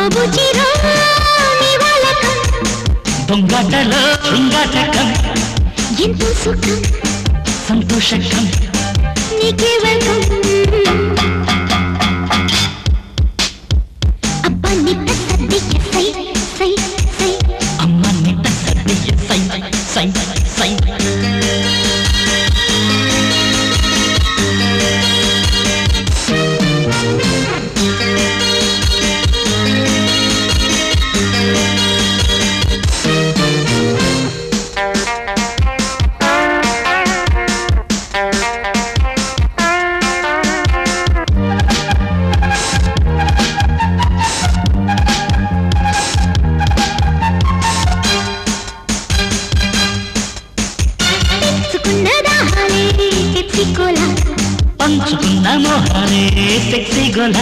దోబుచిరో నీ వాళ్ళకం దొంగాటలో శృంగాటకం ఎంతో సుఖం సంతోషకం నీకే వెల్కమ్ అబ్బా నిత్త సద్దియ సై సై సై అమ్మ నిట్ట సర్దియ సై సై సై తెచ్చుకున్న దాహాలే తెచ్చికోలా పంచుకున్న మోహాలే సెక్సీ గోల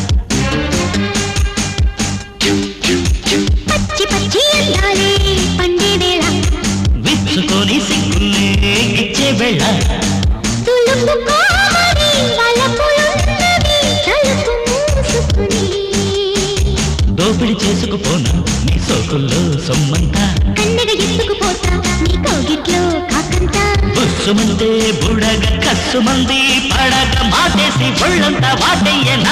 పచ్చి పచ్చి అందాలే పండే వేళ విచ్చుకొని సిగ్గులే గిచ్చే వేళ తులుపుకోమని వలపులున్నవి తలుపు మూసుకుని దోపిడి చేసుకుపోనా నీ సోకుల్లో సొమ్మంతా కన్నెగ ఎత్తుకుపోతా నీ కౌగిట్లో కాకంతా బుస్సుమంటే బుడగ కస్సుమంది పడగ మాటేసి ఒళ్ళంతా వాటయ్యనా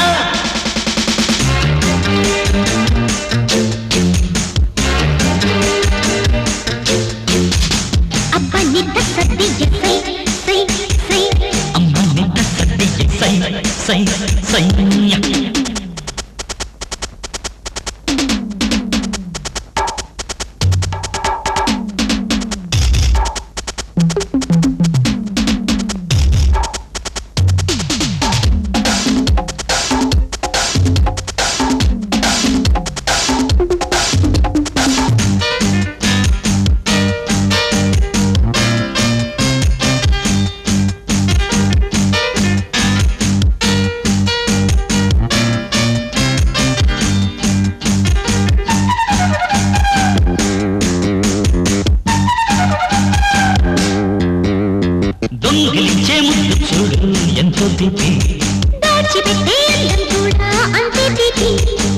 అబ్బ నిద్ద సద్దియ సై సై సై అమ్మ నిట్ట సర్దియ సై సై సై దొంగిలించే ముద్దు చూడు ఎంతో తీపి దాచిపెట్టే అందం కూడా అంతే తీపి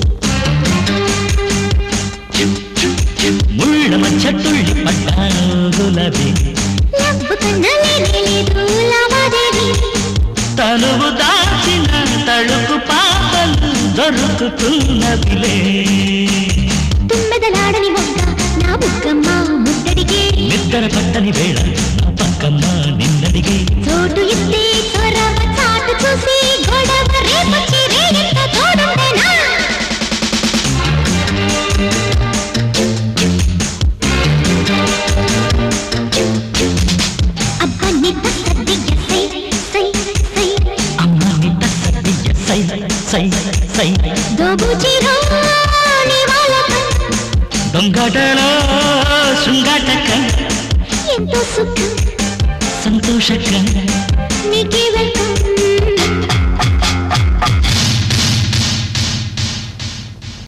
ముళ్ళ మధ్య తుళ్ళి పడ్డాను గులాబీ లవ్వు కన్నా లేనే లేదు లావాదేవి తనువు దాచిన తడుకు పాపలు దొరుకుతున్నవిలే తుమ్మెదలాడని మొక్క నా బుగ్గమ్మ ముద్దడిగే నిద్ర పట్టని వేళ నా పక్కమ్మ నిన్నడిగే చోటు ఇస్తే చొరవ చాటు చూసి గొడవ రేపొచ్చి రేగంత తోడుండేనా అబ్బ నిద్ద సద్దియ సై సై సై అమ్మ నిట్ట సర్దియ సై సై సై దోబుచిరో నీ వాళ్ళకం దొంగటలో శృంగాటకం ఎంతో సుఖం సంతోషకం నీకే వెల్కమ్